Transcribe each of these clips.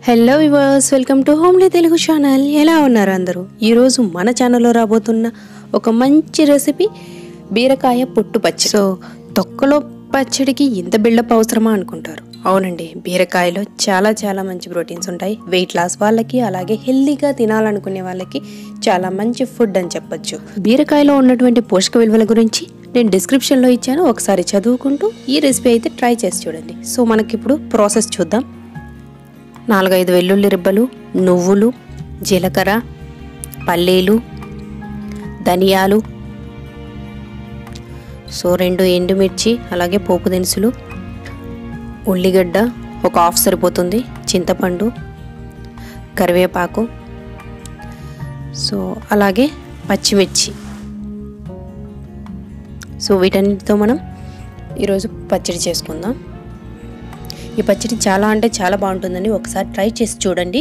hello viewers welcome to homely Telugu channel ఎలా ఉన్నారు అందరూ ఈరోజు మన ఛానల్లో రాబోతున్న ఒక మంచి రెసిపీ బీరకాయ పొట్టు పచ్చడి సో తొక్కలో పచ్చడికి ఇంత బిల్డప్ అవసరమా అనుకుంటారు అవునండి బీరకాయలో చాలా చాలా మంచి ప్రోటీన్స్ ఉంటాయి వెయిట్ లాస్ వాళ్ళకి అలాగే హెల్దీగా తినాలనుకునే వాళ్ళకి చాలా మంచి ఫుడ్ అని చెప్పొచ్చు బీరకాయలో ఉన్నటువంటి పోషక విలువల గురించి నేను డిస్క్రిప్షన్లో ఇచ్చాను ఒకసారి చదువుకుంటూ ఈ రెసిపీ అయితే ట్రై చేసి చూడండి సో మనకిప్పుడు ప్రాసెస్ చూద్దాం నాలుగైదు వెల్లుల్లి రిబ్బలు నువ్వులు జీలకర్ర పల్లీలు ధనియాలు సో రెండు ఎండుమిర్చి అలాగే పోపు దినుసులు ఉల్లిగడ్డ ఒక హాఫ్ సరిపోతుంది చింతపండు కరివేపాకు సో అలాగే పచ్చిమిర్చి సో వీటన్నిటితో మనం ఈరోజు పచ్చడి చేసుకుందాం ఈ పచ్చడి చాలా అంటే చాలా బాగుంటుందండి ఒకసారి ట్రై చేసి చూడండి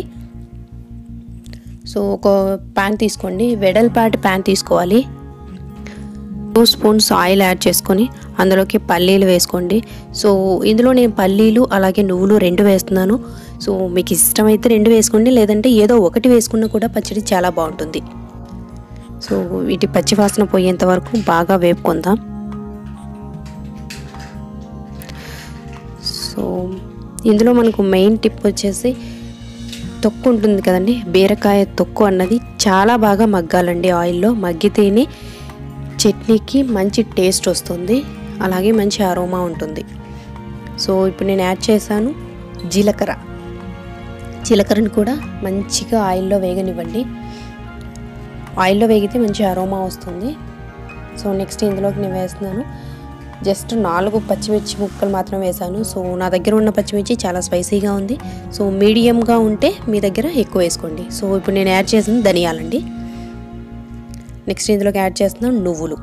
సో ఒక ప్యాన్ తీసుకోండి వెడల్పాటి ప్యాన్ తీసుకోవాలి టూ స్పూన్స్ ఆయిల్ యాడ్ చేసుకొని అందులోకి పల్లీలు వేసుకోండి సో ఇందులో నేను పల్లీలు అలాగే నువ్వులు రెండు వేస్తున్నాను సో మీకు ఇష్టమైతే రెండు వేసుకోండి లేదంటే ఏదో ఒకటి వేసుకున్నా కూడా పచ్చడి చాలా బాగుంటుంది సో వీటి పచ్చి వాసన పోయేంత వరకు బాగా వేపుకుందాం సో ఇందులో మనకు మెయిన్ టిప్ వచ్చేసి తొక్కు ఉంటుంది కదండి బీరకాయ తొక్కు అన్నది చాలా బాగా మగ్గాలండి ఆయిల్లో మగ్గితేనే చట్నీకి మంచి టేస్ట్ వస్తుంది అలాగే మంచి అరోమా ఉంటుంది సో ఇప్పుడు నేను యాడ్ చేశాను జీలకర్ర జీలకర్రని కూడా మంచిగా ఆయిల్లో వేగనివ్వండి ఆయిల్లో వేగితే మంచి అరోమా వస్తుంది సో నెక్స్ట్ ఇందులోకి నేను వేస్తున్నాను జస్ట్ నాలుగు పచ్చిమిర్చి ముక్కలు మాత్రం వేసాను సో నా దగ్గర ఉన్న పచ్చిమిర్చి చాలా స్పైసీగా ఉంది సో మీడియంగా ఉంటే మీ దగ్గర ఎక్కువ వేసుకోండి సో ఇప్పుడు నేను యాడ్ చేసింది ధనియాలండి నెక్స్ట్ ఇందులోకి యాడ్ చేస్తున్నాను నువ్వులు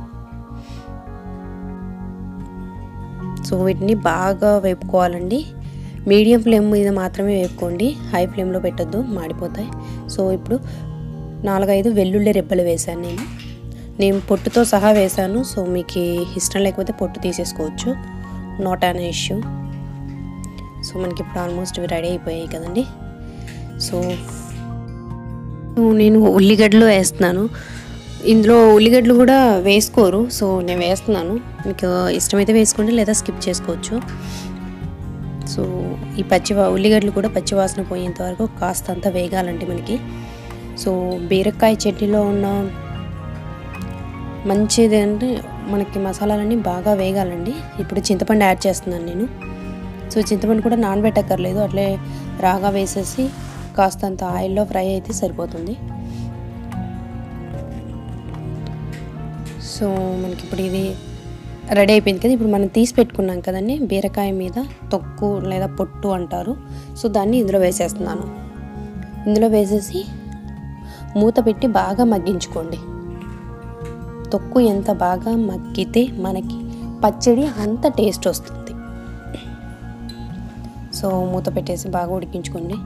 సో వీటిని బాగా వేపుకోవాలండి మీడియం ఫ్లేమ్ మీద మాత్రమే వేపుకోండి హై ఫ్లేమ్లో పెట్టొద్దు మాడిపోతాయి సో ఇప్పుడు నాలుగైదు వెల్లుల్లి రెబ్బలు వేశాను నేను నేను పొట్టుతో సహా వేశాను సో మీకు ఇష్టం లేకపోతే పొట్టు తీసేసుకోవచ్చు నాట్ అన్ ఇష్యూ సో మనకి ఇప్పుడు ఆల్మోస్ట్ ఇవి రెడీ అయిపోయాయి కదండి సో నేను ఉల్లిగడ్డలు వేస్తున్నాను ఇందులో ఉల్లిగడ్డలు కూడా వేసుకోరు సో నేను వేస్తున్నాను మీకు ఇష్టమైతే వేసుకోండి లేదా స్కిప్ చేసుకోవచ్చు సో ఈ పచ్చి ఉల్లిగడ్డలు కూడా పచ్చి వాసన పోయేంత వరకు కాస్త అంతా వేగాలండి మనకి సో బీరకాయ చట్నీలో ఉన్న మంచిది అంటే మనకి మసాలాలన్నీ బాగా వేగాలండి ఇప్పుడు చింతపండు యాడ్ చేస్తున్నాను నేను సో చింతపండు కూడా నానబెట్టక్కర్లేదు అట్లే రాగా వేసేసి కాస్తంత ఆయిల్లో ఫ్రై అయితే సరిపోతుంది సో మనకి ఇప్పుడు ఇది రెడీ అయిపోయింది కదా ఇప్పుడు మనం తీసి పెట్టుకున్నాం కదండి బీరకాయ మీద తొక్కు లేదా పొట్టు అంటారు సో దాన్ని ఇందులో వేసేస్తున్నాను ఇందులో వేసేసి మూత పెట్టి బాగా మగ్గించుకోండి తొక్కు ఎంత బాగా మగ్గితే మనకి పచ్చడి అంత టేస్ట్ వస్తుంది సో మూత పెట్టేసి బాగా ఉడికించుకోండి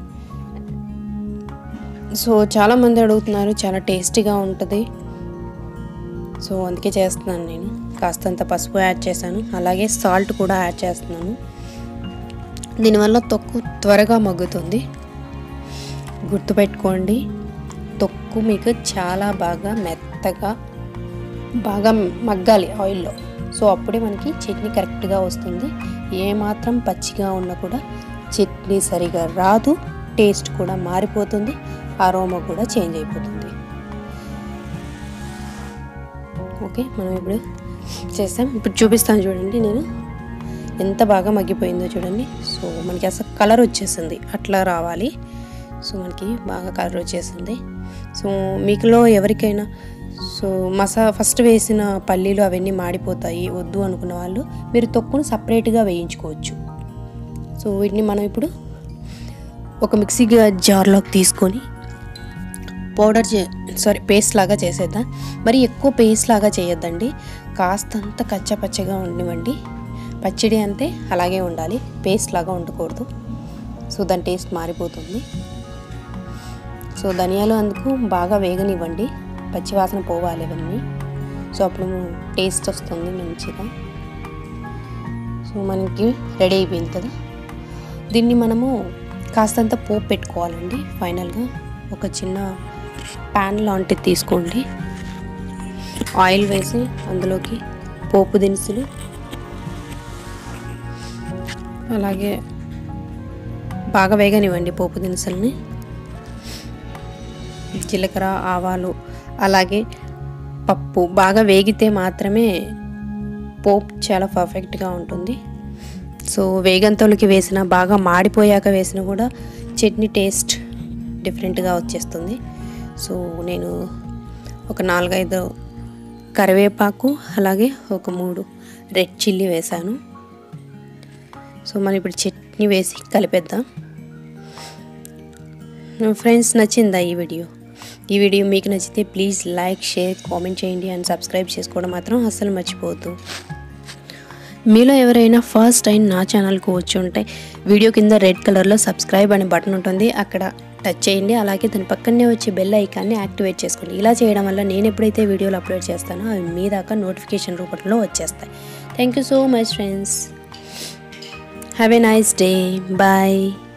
సో చాలామంది అడుగుతున్నారు చాలా టేస్టీగా ఉంటుంది సో అందుకే చేస్తున్నాను నేను కాస్తంత పసుపు యాడ్ చేశాను అలాగే సాల్ట్ కూడా యాడ్ చేస్తున్నాను దీనివల్ల తొక్కు త్వరగా మగ్గుతుంది గుర్తుపెట్టుకోండి తొక్కు మీకు చాలా బాగా మెత్తగా బాగా మగ్గాలి ఆయిల్లో సో అప్పుడే మనకి చట్నీ కరెక్ట్గా వస్తుంది ఏమాత్రం పచ్చిగా ఉన్నా కూడా చట్నీ సరిగా రాదు టేస్ట్ కూడా మారిపోతుంది అరోమా కూడా చేంజ్ అయిపోతుంది ఓకే మనం ఇప్పుడు చేస్తాం ఇప్పుడు చూపిస్తాను చూడండి నేను ఎంత బాగా మగ్గిపోయిందో చూడండి సో మనకి అసలు కలర్ వచ్చేసింది అట్లా రావాలి సో మనకి బాగా కలర్ వచ్చేసింది సో మీకులో ఎవరికైనా సో మసా ఫస్ట్ వేసిన పల్లీలు అవన్నీ మాడిపోతాయి వద్దు అనుకున్న వాళ్ళు మీరు తొక్కును సపరేట్గా వేయించుకోవచ్చు సో వీటిని మనం ఇప్పుడు ఒక మిక్సీ జార్లోకి తీసుకొని పౌడర్ చే సారీ పేస్ట్ లాగా చేసేద్దాం మరి ఎక్కువ పేస్ట్ లాగా చేయొద్దండి కాస్తంత కచ్చపచ్చగా ఉండివ్వండి పచ్చడి అంటే అలాగే ఉండాలి పేస్ట్ లాగా ఉండకూడదు సో దాని టేస్ట్ మారిపోతుంది సో ధనియాలు అందుకు బాగా వేగనివ్వండి పచ్చివాసన పోవాలి అవన్నీ సో అప్పుడు టేస్ట్ వస్తుంది మంచిగా సో మనకి రెడీ అయిపోయింది కదా దీన్ని మనము కాస్తంత పోపు పెట్టుకోవాలండి ఫైనల్గా ఒక చిన్న ప్యాన్ లాంటిది తీసుకోండి ఆయిల్ వేసి అందులోకి పోపు దినుసులు అలాగే బాగా వేగనివ్వండి పోపు దినుసుల్ని జీలకర్ర ఆవాలు అలాగే పప్పు బాగా వేగితే మాత్రమే పోపు చాలా పర్ఫెక్ట్గా ఉంటుంది సో వేగంతోలకి వేసిన బాగా మాడిపోయాక వేసిన కూడా చట్నీ టేస్ట్ డిఫరెంట్గా వచ్చేస్తుంది సో నేను ఒక నాలుగైదు కరివేపాకు అలాగే ఒక మూడు రెడ్ చిల్లీ వేసాను సో మనం ఇప్పుడు చట్నీ వేసి కలిపేద్దాం ఫ్రెండ్స్ నచ్చిందా ఈ వీడియో ఈ వీడియో మీకు నచ్చితే ప్లీజ్ లైక్ షేర్ కామెంట్ చేయండి అండ్ సబ్స్క్రైబ్ చేసుకోవడం మాత్రం అస్సలు మర్చిపోవద్దు మీలో ఎవరైనా ఫస్ట్ టైం నా ఛానల్కి వచ్చి ఉంటే వీడియో కింద రెడ్ కలర్లో సబ్స్క్రైబ్ అనే బటన్ ఉంటుంది అక్కడ టచ్ చేయండి అలాగే దాని పక్కనే వచ్చే బెల్ ఐకాన్ని యాక్టివేట్ చేసుకోండి ఇలా చేయడం వల్ల నేను ఎప్పుడైతే వీడియోలు అప్లోడ్ చేస్తానో అవి మీ దాకా నోటిఫికేషన్ రూపంలో వచ్చేస్తాయి thank you so much friends have a nice day bye